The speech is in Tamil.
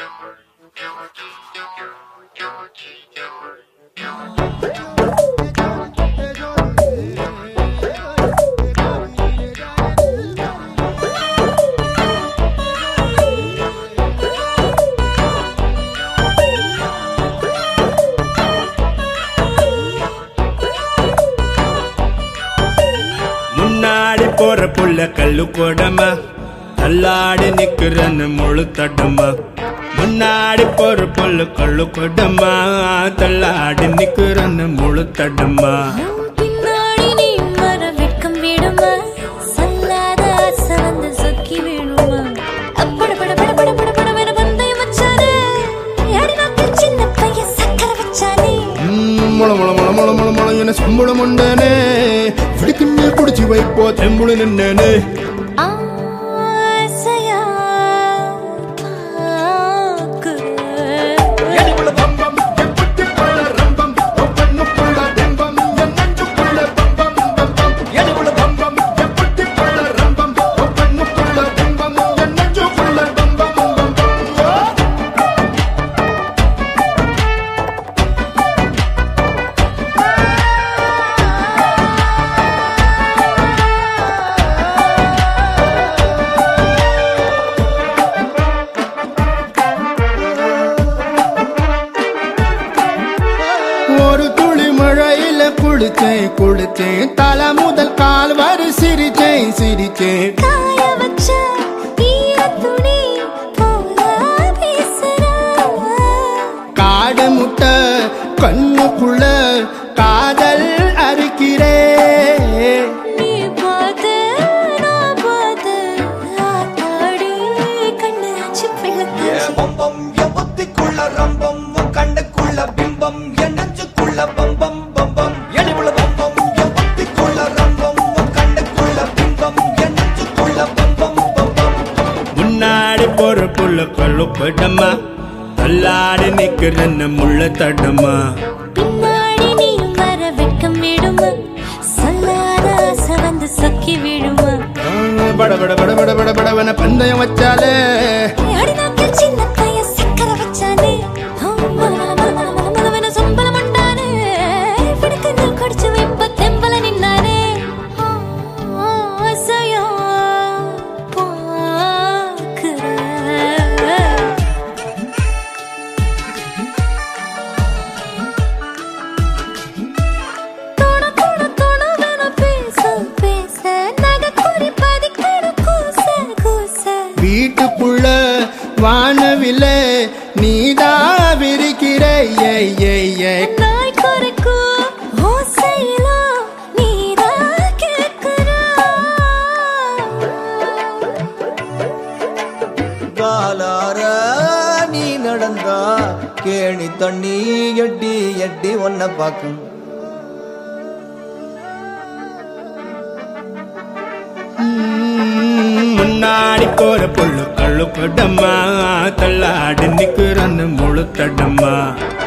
முன்னாடி போற புள்ள கல்லு கொடமா தள்ளாடி நிக்கிறன்னு முழு தடமா முன்னாடி போற புள்ள கல்லு கொடமா தள்ளாடி நிக்கிறன்னு முழு தடமா பின்னாடி நீ வர வெட்கம் விடுமா சொல்லாத ஆசை வந்து சொக்கி விழுமா அப்பட பட பட பட பட படவென பந்தயம் வச்சானே அடி நாக்கில் சின்ன பையன் சக்கரை வச்சானே ம், முள முள முள முள முள முள என சம்பளம் உண்டனே பிடிக்குன்னு பிடிச்சி வைப்போ தெம்புளு நின்னனே ஆசையா பார்க்கிறேன். ஒரு துளி மழையில குளிச்சேன் குளிச்சேன் தலை முதல் கால் வரை சிரிச்சேன் சிரிச்சேன் காய வச்ச ஈரத் துணி போல பேசுறா. காடு முட்டை கண்ணுக்குள்ள காதல் அறுக்கிறே நீ பார்த்து, நான் பார்த்து, ஆத்தாடி கண்ணு ஆச்சு பிள்ளைத்தாச்சு. பம்பம் என் புத்திக்குள்ள ரம்பம் உன் கண்ணுக்குள்ள பிம்பம் என் நெஞ்சுக்குள்ள பம்பம் பம்பம் எடிவுல பம்பம் என் புத்திக்குள்ள ரம்பம் உன் கண்ணுக்குள்ள பிம்பம் என் நெஞ்சுக்குள்ள பம்பம் பம்பம் முன்னாடி போற புள்ள கல்லு கொடமா தள்ளாடி நிக்கிறன்னு முள்ள தடமா பின்னாடி நீ வர வெட்கம் விடுமா சொல்லாத ஆசை வந்து சொக்கி விழுமா பட பட பட பட பட படவன பந்தயம் வச்சாலே அடி நாக்கில் சின்ன பையன் சக்கரை வச்சானே மல மல மல மல மல மலவென சொம்பலம் உண்டானே பிடிக்கன்னு குடிச்சு வைப்ப தெம்பல நின்னானே ஆசையா பார்க்கிறேன் தொண தொண தொணவென பேச பேச நகைக்குறி பதிக்கிற கூச கூச வீட்டுக்குள்ள வானவில்ல நீதா விரிக்கிற ஏய் ஏய் ஏய் நாய் குறைக்கும் ஓசையிலோ நீதான் கேட்கிறா. காலார நீ நடந்தா கேணி தண்ணி எட்டி எட்டி ஒன்ன பாக்கும் ம், முன்னாடி போற புல்லு கள்ளு கொடமா தள்ளாடி நிக்கிறன்னு முழு தடமா